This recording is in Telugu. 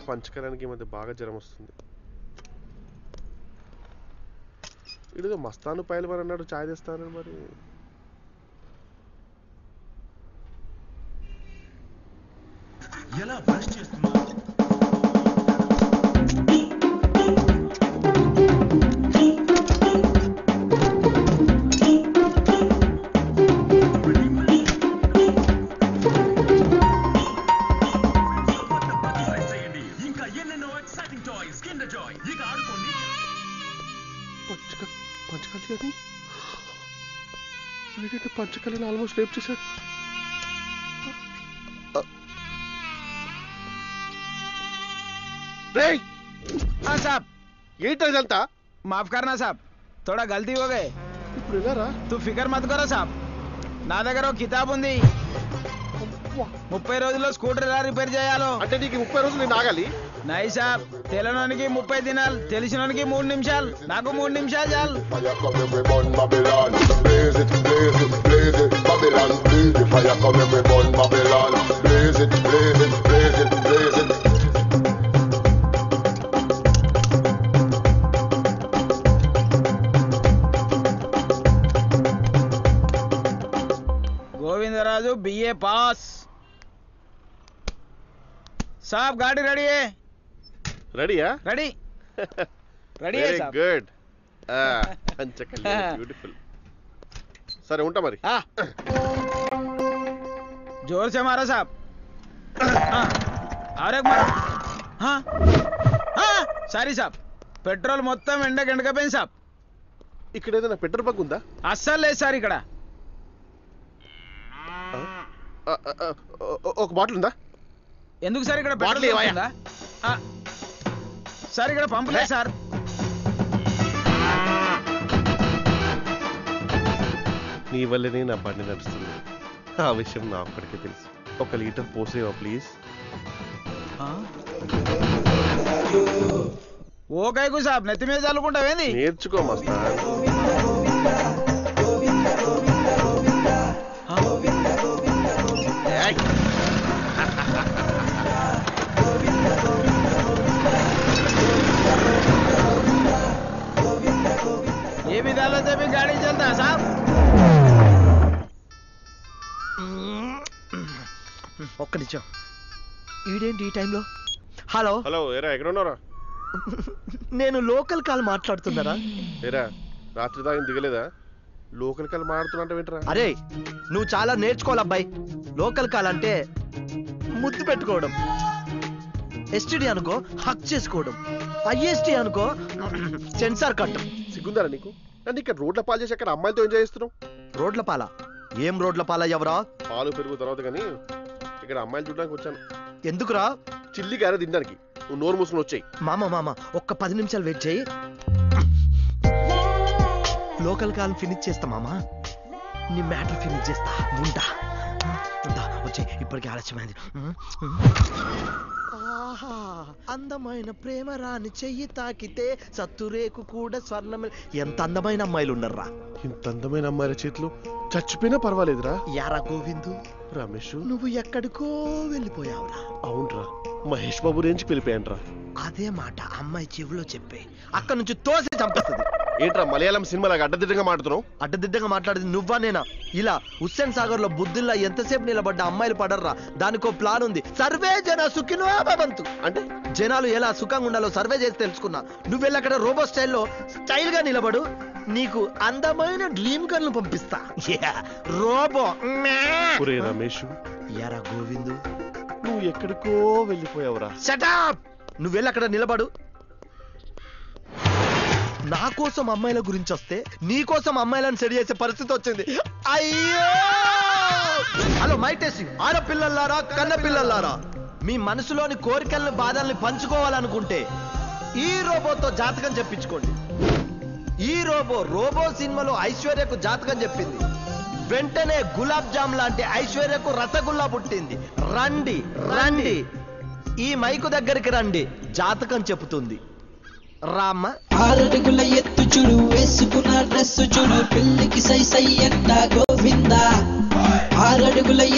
పంచకరానికి ఈ మధ్య బాగా జ్వరం వస్తుంది ఇదిగో మస్తాను పైలు మరి అన్నాడు చాయ్ తెస్తాను మరి ఎలా బ్రష్ చేస్తున్నావు ఇంకా ఎన్నెన్నో ఎక్సైటింగ్ టాయ్స్ కిండర్ జాయ్ ఇక ఆడుకోండి పంచక పంచకలి అని వీడంటే పంచకలిని ఆల్మోస్ట్ రేపు చేశాడు రేయ్ हाँ साहब ఏంటో ఇదంతా माफ करना साहब थोड़ा गलती हो गए ఇప్పుడు ఎలా రా तू ఫికర్ మत కరో సాబ్ నా దగ్గర ఒక కితాబ్ ఉంది ముప్పై రోజుల్లో స్కూటర్ ఎలా రిపేర్ చేయాలో అంటే నీకు ముప్పై రోజులు నేను ఆగాలి నై సాబ్ తెలియనోనికి ముప్పై దినాలు తెలిసినోనికి మూడు నిమిషాలు నాకు మూడు నిమిషాలు చాలు Fire come every burn Babylon. Blaze it, blaze it, blaze it, Babylon. Blaze it, fire come every burn Babylon. Blaze it, blaze it, blaze it, blaze it. Govindaraju BA pass సాబ్ గాడి రెడీ రెడీయా రెడీ రెడీ వెరీ సాబ్ గుడ్ పంచకలి బ్యూటిఫుల్ సరే ఉంటా మరి हाँ जोर से मारो साहब हाँ और एक मारो हाँ हाँ సారీ సాబ్ పెట్రోల్ మొత్తం ఎండకి ఎండకపోయింది సాబ్ ఇక్కడ ఏదైనా పెట్రోల్ బంక్ ఉందా అస్సలు లేదు సార్ ఇక్కడ ఆ, ఆ, ఆ, ఓ- ఒక బాటిల్ ఉందా ఎందుకు సార్ ఇక్కడ బాటిల్ పెట్రోల్ ఇవ్వయా? దొరుకుతుందా? ఆ, సార్ ఇక్కడ పంపు లేదు సార్ నీ వల్లనే నా బండి నడుస్తుంది ఆ విషయం నా ఒక్కడికే తెలుసు ఒక లీటర్ పోసేవా ప్లీజ్ ఆ? ఓ కైకు సాబ్ నెత్తి మీద చల్లుకుంటావేంది నేర్చుకో మస్తా ఏయ్! ఏ విధాలో చెప్పి గాడి చల్తా సాబ్ ఒక్క నిమిషం ఈడేంటి ఈ టైంలో హలో హలో ఏరా ఎక్కడ ఉన్నారా నేను లోకల్ కాల్ మాట్లాడుతున్నారా ఏరా రాత్రి దాకా దిగలేదా లోకల్ కాల్ మాడుతున్నా వింటరా అరే నువ్వు చాలా నేర్చుకోవాలి అబ్బాయి లోకల్ కాల్ అంటే ముద్దు పెట్టుకోవడం ఎస్టిడి అనుకో హక్ చేసుకోవడం ఐఎస్టి అనుకో సెన్సార్ కట్టం సిగ్గుందారా నీకు నన్ను ఇక్కడ రోడ్ల పాలు చేసి అక్కడ అమ్మాయిలతో ఎంజాయ్ చేస్తున్నావు రోడ్ల పాల ఏం రోడ్ల పాల ఎవరా పాలు పెరుగు తర్వాత కానీ ఇక్కడ అమ్మాయిలు చూడడానికి వచ్చాను ఎందుకురా చిల్లి గారే తినడానికి నువ్వు నోరు మూసుకుని వచ్చాయి మామ మామ ఒక్క పది నిమిషాలు వెయిట్ చేయి లోకల్ కాల్ ఫినిష్ చేస్తా మామ నీ మ్యాటర్ ఫినిష్ చేస్తా ఉంటా ఉంటా వచ్చే ఇప్పటికే ఆలస్యమైంది ఆహా అందమైన ప్రేమ రాని చెయ్యి తాకితే సత్తురేకు కూడా స్వర్ణమే ఎంత అందమైన అమ్మాయిలు ఉన్నారా ఇంత అందమైన అమ్మాయిల చేతిలో చచ్చిపోయినా పర్వాలేదురా యారా గోవిందు రమేష్ నువ్వు ఎక్కడికో వెళ్ళిపోయావురా అవునరా మహేష్ బాబు రేంజ్కి వెళ్ళిపోయానురా అదే మాట అమ్మాయి చెవిలో చెప్పే అక్కడ నుంచి తోసి చంపేస్తుంది ఏంట్రా మలయాళం సినిమాలాగా అడ్డదిడ్డంగా మాడుతున్నావు అడ్డదిడ్డంగా మాట్లాడింది నువ్వా నేనా ఇలా హుస్సేన్ సాగర్ లో బుద్ధిల్లా ఎంతసేపు నిలబడ్డ అమ్మాయిలు పడర్రా దానికో ప్లాన్ ఉంది సర్వే జన సుఖినో భవంతు అంటే జనాలు ఎలా సుఖంగా ఉండాలో సర్వే చేసి తెలుసుకున్నా నువ్వు వెళ్ళి అక్కడ రోబో స్టైల్లో స్టైల్ గా నిలబడు నీకు అందమైన డ్రీమ్ గర్ల్ పంపిస్తా Yeah, రోబో ఒరే రమేష్ ఎరా గోవిందు నువ్వు ఎక్కడికో వెళ్ళిపోయావురా షటప్ నువ్వు వెళ్ళి అక్కడ నిలబడు నా కోసం అమ్మాయిల గురించి వస్తే నీ కోసం అమ్మాయిలను సెడి చేసే పరిస్థితి వచ్చింది అయ్యో హలో మై టెస్టింగ్ ఆడపిల్లలారా కన్న పిల్లలారా మీ మనసులోని కోరికల్ని బాధల్ని పంచుకోవాలనుకుంటే ఈ రోబోతో జాతకం చెప్పించుకోండి ఈ రోబో రోబో సినిమాలో ఐశ్వర్యకు జాతకం చెప్పింది వెంటనే గులాబ్ జామ్ లాంటి ఐశ్వర్యకు రసగుల్లా పుట్టింది రండి రండి ఈ మైకు దగ్గరికి రండి జాతకం చెబుతుంది రామ్మ ఆరడుగుల ఎత్తు చూడు వేసుకున్న డ్రెస్ చూడు పెళ్లికి సై సై అంట గోవింద ఆరడుగుల